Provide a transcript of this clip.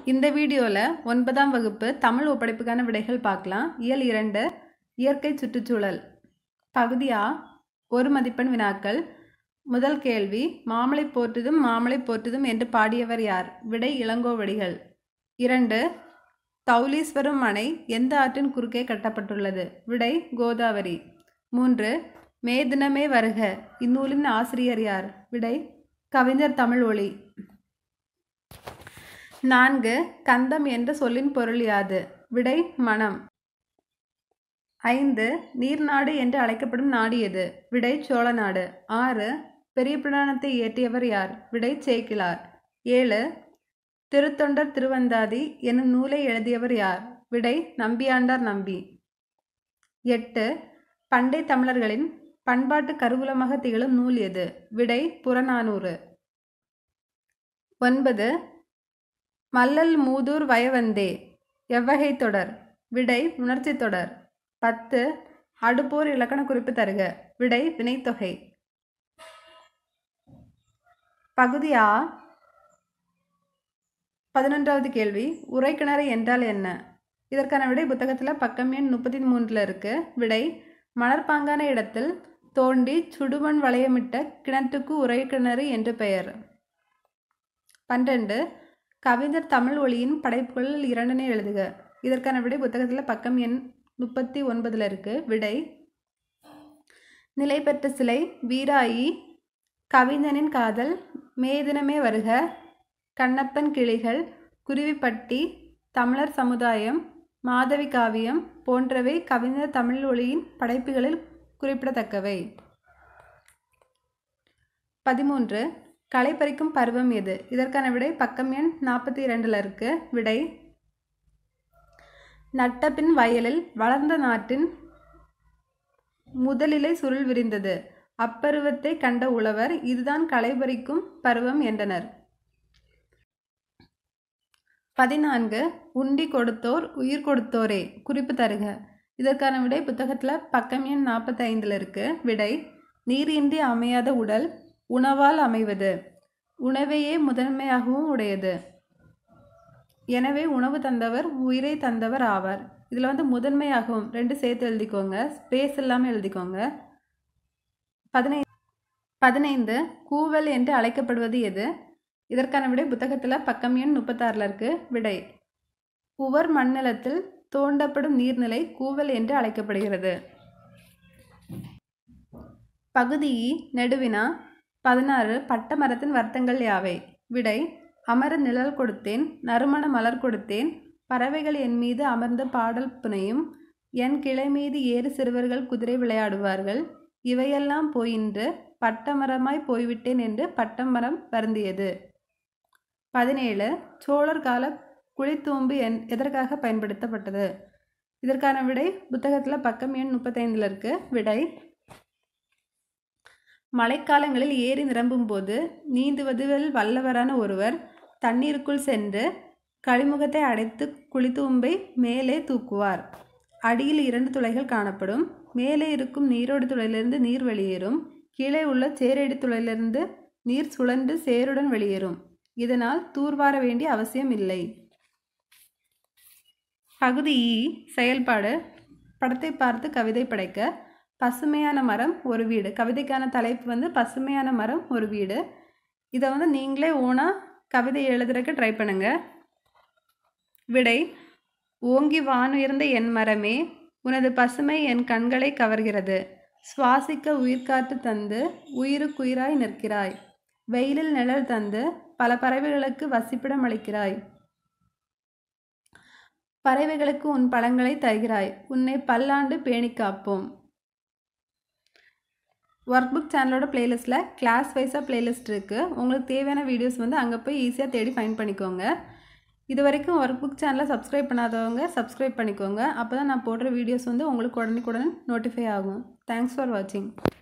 இந்த வீடியோவில் ஒன்பதாம் வகுப்பு தமிழ் ஒப்படைப்புக்கான விடைகள் பார்க்கலாம் இயல் இரண்டு இயற்கை சுற்றுச்சூழல் பகுதி ஆ ஒரு மதிப்பெண் வினாக்கள் முதல் கேள்வி மாமலை போற்றுதும் மாமலை போற்றுதும் என்று பாடியவர் யார் விடை இளங்கோவடிகள் இரண்டு தௌலீஸ்வரம் அணை எந்த ஆற்றின் குறுக்கே கட்டப்பட்டுள்ளது விடை கோதாவரி மூன்று மே தினமே வருக இந்நூலின் ஆசிரியர் யார் விடை கவிஞர் தமிழ் ஒளி நான்கு கந்தம் என்ற சொல்லின் பொருள் யாது விடை மனம் ஐந்து நீர்நாடு என்று அழைக்கப்படும் நாடு எது விடை சோழ நாடு ஆறு பெரிய புராணத்தை இயற்றியவர் யார் விடை சேக்கிலார் ஏழு திருத்தொண்டர் திருவந்தாதி என்னும் நூலை எழுதியவர் யார் விடை நம்பியாண்டார் நம்பி எட்டு பண்டை தமிழர்களின் பண்பாட்டு கருவூலமாக திகழும் நூல் எது விடை புறநானூறு ஒன்பது மல்லல் மூதூர் வயவந்தே எவ்வகை தொடர் விடை உணர்ச்சி தொடர் பத்து அடுப்போர் இலக்கண குறிப்பு தருக விடை வினைத்தொகை பகுதி ஆ பதினொன்றாவது கேள்வி உரைக்கிணறு என்றால் என்ன இதற்கான விடை புத்தகத்தில் பக்கம் எண் முப்பத்தி மூன்றில் இருக்கு விடை மணற்பாங்கான இடத்தில் தோண்டி சுடுமண் வளையமிட்ட கிணற்றுக்கு உரைக்கிணறு என்று பெயர் பன்னிரண்டு கவிஞர் தமிழ் ஒளியின் படைப்புகளில் இரண்டனை எழுதுக இதற்கான விடை புத்தகத்தில் பக்கம் எண் முப்பத்தி ஒன்பதில் இருக்கு விடை நிலை பெற்ற சிலை வீராயி கவிஞனின் காதல் மேதினமே வருக கண்ணப்பன் கிளிகள் குருவிப்பட்டி தமிழர் சமுதாயம் மாதவி காவியம் போன்றவை கவிஞர் தமிழ் ஒளியின் படைப்புகளில் குறிப்பிடத்தக்கவை பதிமூன்று களை பறிக்கும் பருவம் எது இதற்கான விடை பக்கம் எண் நாற்பத்தி இரண்டில் இருக்கு விடை நட்டபின் வயலில் வளர்ந்த நாட்டின் முதலிலை சுருள் விரிந்தது அப்பருவத்தை கண்ட உழவர் இதுதான் களை பறிக்கும் பருவம் என்றனர் பதினான்கு உண்டி கொடுத்தோர் உயிர் கொடுத்தோரே குறிப்பு தருக இதற்கான விடை புத்தகத்தில் பக்கம் எண் நாற்பத்தி ஐந்தில் இருக்கு விடை நீரின்றி அமையாத உடல் உணவால் அமைவது உணவையே முதன்மையாகவும் உடையது எனவே உணவு தந்தவர் உயிரை தந்தவர் ஆவார் இதில் வந்து முதன்மையாகவும் ரெண்டு சேர்த்து எழுதிக்கோங்க ஸ்பேஸ் இல்லாமல் எழுதிக்கோங்க பதினை பதினைந்து கூவல் என்று அழைக்கப்படுவது எது இதற்கான விடை புத்தகத்தில் பக்கம் எண் முப்பத்தாறில் இருக்கு விடை உவர் மண்ணிலத்தில் தோண்டப்படும் நீர்நிலை கூவல் என்று அழைக்கப்படுகிறது பகுதி நெடுவினா பதினாறு பட்ட மரத்தின் வர்த்தங்கள் யாவை விடை அமர நிழல் கொடுத்தேன் நறுமண மலர் கொடுத்தேன் பறவைகள் என் மீது அமர்ந்த பாடல் புனையும் என் கிளை மீது ஏறு சிறுவர்கள் குதிரை விளையாடுவார்கள் இவையெல்லாம் போயின்று பட்டமரமாய் போய்விட்டேன் என்று பட்டமரம் வருந்தியது பதினேழு சோழர் கால குழித்தூம்பு என் எதற்காக பயன்படுத்தப்பட்டது இதற்கான விடை புத்தகத்தில் பக்கம் எண் முப்பத்தைந்தில் இருக்கு விடை மழைக்காலங்களில் ஏரி நிரம்பும் போது நீந்துவதில் வல்லவரான ஒருவர் தண்ணீருக்குள் சென்று கழிமுகத்தை அடைத்து குளித்தூம்பை மேலே தூக்குவார் அடியில் இரண்டு துளைகள் காணப்படும் மேலே இருக்கும் நீரோடு துளையிலிருந்து நீர் வெளியேறும் கீழே உள்ள சேரடி துளையிலிருந்து நீர் சுழன்று சேருடன் வெளியேறும் இதனால் தூர்வார வேண்டிய அவசியம் இல்லை பகுதி இ செயல்பாடு படத்தை பார்த்து கவிதை படைக்க பசுமையான மரம் ஒரு வீடு கவிதைக்கான தலைப்பு வந்து பசுமையான மரம் ஒரு வீடு இதை வந்து நீங்களே ஓனாக கவிதை எழுதுறதுக்கு ட்ரை பண்ணுங்க விடை ஓங்கி வானுயர்ந்த என் மரமே உனது பசுமை என் கண்களை கவர்கிறது சுவாசிக்க உயிர்காற்று தந்து உயிருக்குயிராய் நிற்கிறாய் வெயிலில் நிழல் தந்து பல பறவைகளுக்கு வசிப்பிடம் அளிக்கிறாய் பறவைகளுக்கு உன் பழங்களை தருகிறாய் உன்னை பல்லாண்டு பேணி காப்போம் ஒர்க் புக் சேனலோட பிளேலிஸ்ட்டில் கிளாஸ் வைஸாக பிளேலிஸ்ட் இருக்குது உங்களுக்கு தேவையான வீடியோஸ் வந்து அங்கே போய் ஈஸியாக தேடி ஃபைண்ட் பண்ணிக்கோங்க இது வரைக்கும் ஒர்க் புக் சேனலை சப்ஸ்கிரைப் பண்ணாதவங்க சப்ஸ்கிரைப் பண்ணிக்கோங்க அப்போ தான் நான் போடுற வீடியோஸ் வந்து உங்களுக்கு உடனுக்குடன் நோட்டிஃபை ஆகும் தேங்க்ஸ் ஃபார் வாட்சிங்